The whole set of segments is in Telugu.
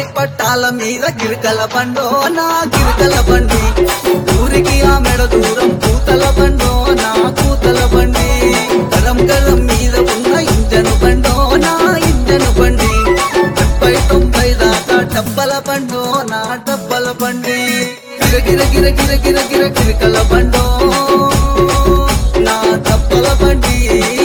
పట్టాల మీద గిరికల బండో నా గిరికల బండి ఊరికి ఆ మెడ దూరం కూతల బండో నా కూతల బండి గరం గరం మీద ఉన్న ఇంజను బండో నా ఇంజను బండి డెబ్బై తొంభై దాకా డబ్బల బండో నా డబ్బల బండి గిర గిర గిర గిర గిర గిర గిరికల బండో నా డబ్బల బండి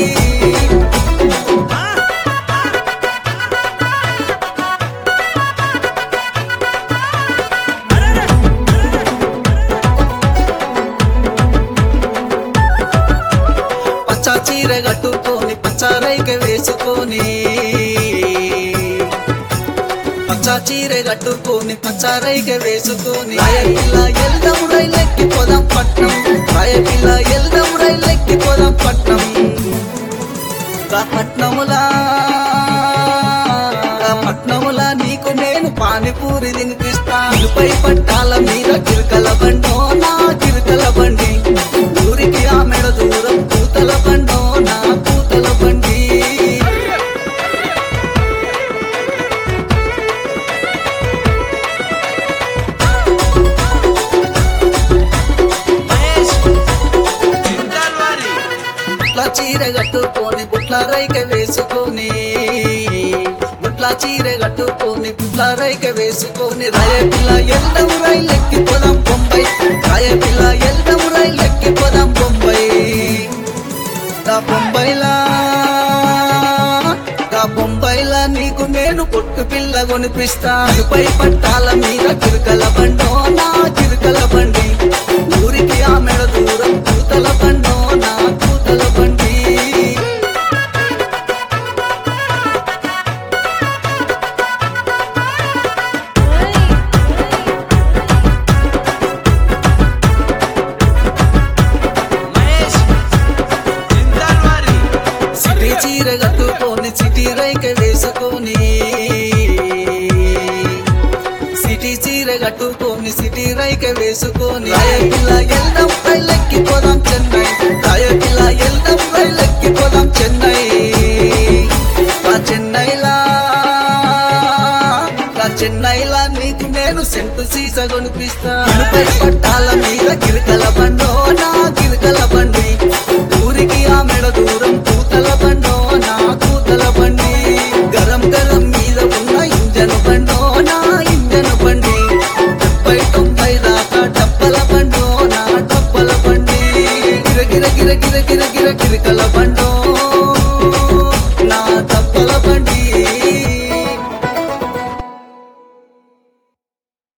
పచ్చ చీర కట్టుకొని పచ్చారైక వేసుకొని పచ్చ చీర కట్టుకొని పచ్చారైక వేసుకొని రాయపిల్ల ఎల్దం రైలెక్కి పోదాం పట్నం రాయపిల్ల ఎల్దం రైలెక్కి పోదాం పట్నం గా పట్నములా గా పట్నములా నీకు నేను పానీపూరి తినిపిస్తా ఇరుపై పట్టాల మీద కిరకల బండో నా కిరకల బండి ఊరికి ఆ మెడ దూరం కూతల బండో నా కూతల బండి బుట్ల చీర కట్టుకొని బుట్ల రైక వేసుకొని బుట్ల చీర కట్టుకొని బుట్ల రైక వేసుకొని రాయపిల్ల ఎల్దం రైలెక్కి పోదాం బొంబై రాయపిల్ల ఎల్దం రైలెక్కి పోదాం బొంబై గా బొంబైలా గా బొంబైలా నీకు నేను పొట్టు పిల్ల కొనిపిస్తా పై పట్టాల మీద కిరకల బండో నా కిరకల బండి ఊరికి ఆ మెడ దూరం కూతల బండో నా కూతల బండి సిటీ చీర కట్టుకొని సిటీ రైక వేసుకొని సిటీ చీర కట్టుకొని సిటీ రైక వేసుకొని రాయపిల్ల ఎల్దం రైలెక్కి పోదాం చెన్నై రాయపిల్ల ఎల్దం రైలెక్కి పోదాం చెన్నై ఆ చెన్నైలా ఆ చెన్నైలా నీకు నేను సెంటు సీస కొనిపిస్తా ఇనుపై పట్టాల మీద గిరికల బండో నా గిరికల బండి ఊరికి ఆ మెడ దూరం కూతల బండో నా కూతల బండి గరం గరం మీద ఉన్న ఇంజను బండో నా ఇంజను బండి డెబ్బై తొంభై దాకా డబ్బల బండో నా డబ్బల బండి గిర గిర గిర గిర గిర గిర గిరికల